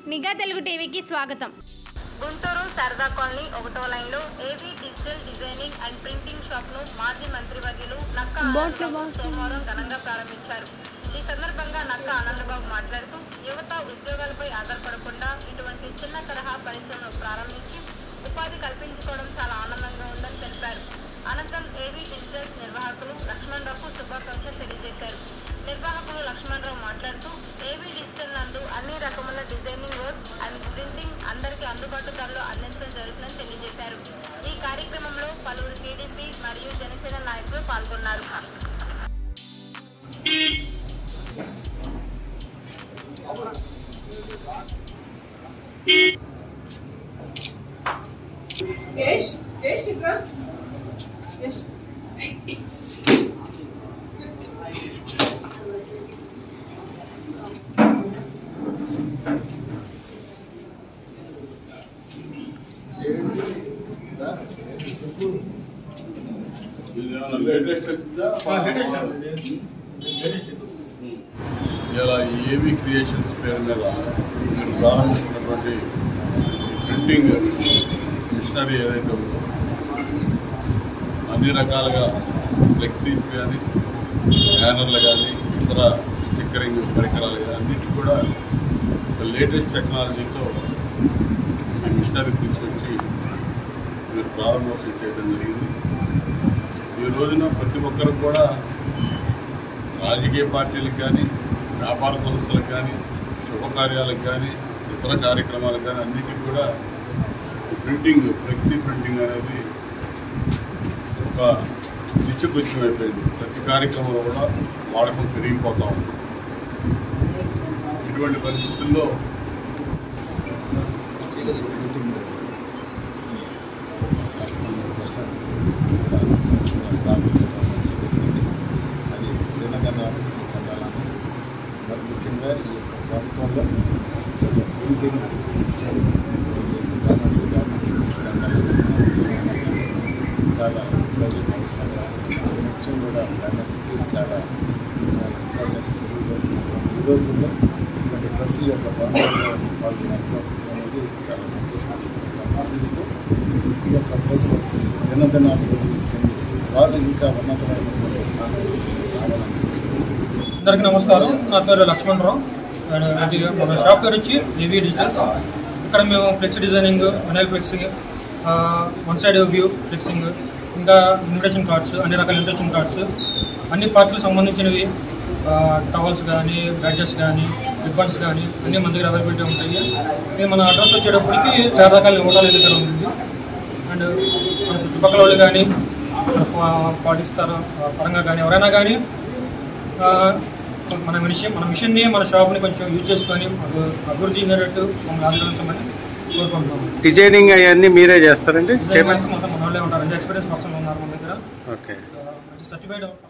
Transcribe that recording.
నిఘా తెలుగు టీవీకి స్వాగతం గుంటూరు శారదా కాలనీ ఒకటో లైన్ లో AV digital designing and printing shop ను మాజీ మంత్రివర్యులు నక్క ఆనందబాబు సోమవారం ఘనంగా ప్రారంభించారు ఈ సందర్భంగా నక్క ఆనందబాబు మాట్లాడుతూ యువత ఉద్యోగాలపై ఆధారపడకుండా ఇటువంటి చిన్న తరహా పరిశ్రమను ప్రారంభించి ఉపాధి కల్పించుకోవడం చాలా ఆనందంగా ఉందని తెలిపారు అనంతరం ఏవీ డిజిటల్ నిర్వాహకులు లక్ష్మణరావుకు శుభాకాంక్షలు తెలియజేశారు నిర్వాహకులు లక్ష్మణరావు మాట్లాడుతూ ఏవీ డిజిటల్ నందు అన్ని రకముల డిజైనింగ్ వర్క్ అండ్ ప్రింటింగ్ అందరికీ అందుబాటు ధరలో అందించడం జరుగుతుందని తెలియజేశారు ఈ కార్యక్రమంలో పలువురు టీడీపీ మరియు జనసేన నాయకులు పాల్గొన్నారు యష్ యష్ ఇక్కడ యష్ ఇలా ఏవి క్రియేషన్స్ పేరు మీద మీరు ప్రారంభిస్తున్నటువంటి ప్రింటింగ్ మిషనరీ ఏదైతే ఉందో అన్ని రకాలుగా ఫ్లెక్సీస్ కానీ బ్యానర్లు కానీ ఇతర స్టిక్కరింగ్ పరికరాలు కానీ అన్నిటి కూడా లేటెస్ట్ టెక్నాలజీతో ఈ మిషనరీ తీసుకొచ్చి మీరు ప్రారంభోత్సవం చేయడం జరిగింది ఈ రోజున ప్రతి ఒక్కరు కూడా రాజకీయ పార్టీలకు కానీ వ్యాపార సంస్థలకు కానీ శుభకార్యాలకు కానీ ఇతర కార్యక్రమాలకు కానీ అన్నిటికీ కూడా ఈ ప్రింటింగ్ ఫ్లెక్సీ ప్రింటింగ్ అనేది ఒక నిత్యకృత్యం అయిపోయింది ప్రతి కార్యక్రమంలో కూడా వాడకం పెరిగిపోతా ఉంది ఇటువంటి పరిస్థితుల్లో అది దినగణాలు చెందాలని మరి ముఖ్యంగా ఈ యొక్క ప్రభుత్వంలో ప్రింటింగ్ బ్యానర్స్ కానీ చెందాలని చాలా ప్రజలకు అవసరంగా నిత్యం కూడా బ్యానర్స్కి చాలా ఇంపార్టెన్స్ పెరిగిపోతున్నటువంటి ఈ రోజుల్లో ఇటువంటి ప్రెస్ యొక్క బాంధవ్యంలో వాళ్ళు నెలకొల్పడం అనేది చాలా సంతోషంగా భావిస్తూ ఈ యొక్క ప్రెస్ దినదినాభివృద్ధి చెంది వారు ఇంకా ఉన్నతమైనటువంటి స్థానానికి రావాలని చెప్పి అందరికీ నమస్కారం నా పేరు లక్ష్మణరావు అండ్ ఇది మన షాప్ పేరు వచ్చి ఏవీ డిజిటల్స్ ఇక్కడ మేము ఫ్లెక్స్ డిజైనింగ్ అనల్ flexing one side view flexing ఇంకా ఇన్విటేషన్ కార్డ్స్ అన్ని రకాల ఇన్విటేషన్ కార్డ్స్ అన్ని పార్టీలకు సంబంధించినవి టవల్స్ కానీ బ్యాడ్జెస్ కానీ రిబ్బన్స్ కానీ అన్ని మన దగ్గర అవైలబిలిటీ ఉంటాయి ఇది మన అడ్రస్ వచ్చేటప్పటికి శారదాకాలం హోటల్ దగ్గర ఉంటుంది అండ్ మన చుట్టుపక్కల వాళ్ళు కానీ పాటిస్తారు పరంగా కానీ ఎవరైనా కానీ ఆ, మన మిషన్ మన మిషన్ని మన షాప్ని కొంచెం యూజ్ చేసుకొని మాకు అభివృద్ధి చెందేటట్టు మమ్మల్ని ఆదరించమని కోరుకుంటున్నాము డిజైనింగ్ అవన్నీ మీరే చేస్తారండి డిజైన్ చేయమని మొత్తం మన వాళ్ళే ఉంటారు ఎక్స్పీరియన్స్ పర్సన్ ఉన్నారు మన దగ్గర ఓకే మంచి సర్టిఫైడ్